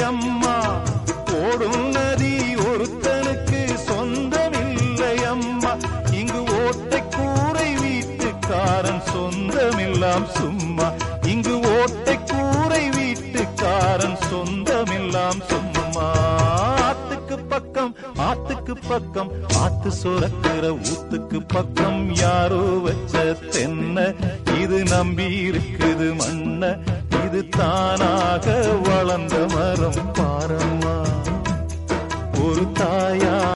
அம்மா ஓடும் நதி ஒருத்தனுக்கு சொந்தமில்லை அம்மா இங்கு ஓட்டை கூரை வீட்டுக்காரன் சொந்தமில்லாம் சும்மா இங்கு ஓட்டை கூரை வீட்டுக்காரன் சொந்தமில்லாம் சும்மா ஆத்துக்கு பக்கம் ஆத்துக்கு பக்கம் ஆத்து சுரக்கிற ஊத்துக்கு பக்கம் யாரோ வச்ச தென்ன இது நம்பி இருக்குது மண்ண இது தானாக வளர்ந்த மரம் பாரம்மா ஒரு தாயா